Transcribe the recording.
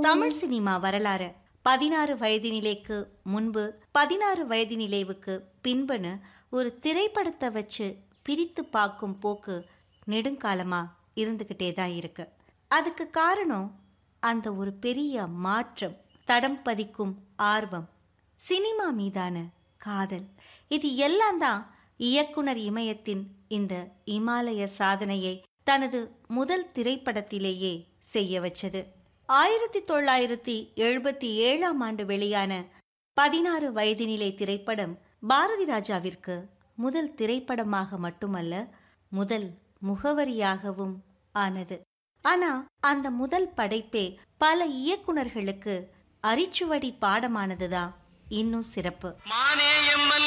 Tamil cinema வரலாறு பதினாறு வயது நிலைக்கு முன்பு பதினாறு வயது நிலைவுக்கு பின்புன்னு ஒரு திரைப்படத்தை வச்சு பிரித்து பார்க்கும் போக்கு நெடுங்காலமா இருந்துகிட்டே தான் இருக்கு அதுக்கு காரணம் அந்த ஒரு பெரிய மாற்றம் தடம் பதிக்கும் ஆர்வம் சினிமா மீதான காதல் இது எல்லாம் தான் இயக்குனர் இமயத்தின் இந்த இமாலய சாதனையை தனது முதல் திரைப்படத்திலேயே செய்ய வச்சது ஆயிரத்தி தொள்ளாயிரத்தி எழுபத்தி ஏழாம் ஆண்டு வெளியான பதினாறு வயதினிலை திரைப்படம் பாரதி ராஜாவிற்கு முதல் திரைப்படமாக மட்டுமல்ல முதல் முகவரியாகவும் ஆனது ஆனா அந்த முதல் படைப்பே பல இயக்குனர்களுக்கு அரிச்சுவடி பாடமானதுதான் இன்னும் சிறப்பு மானே எம்மல்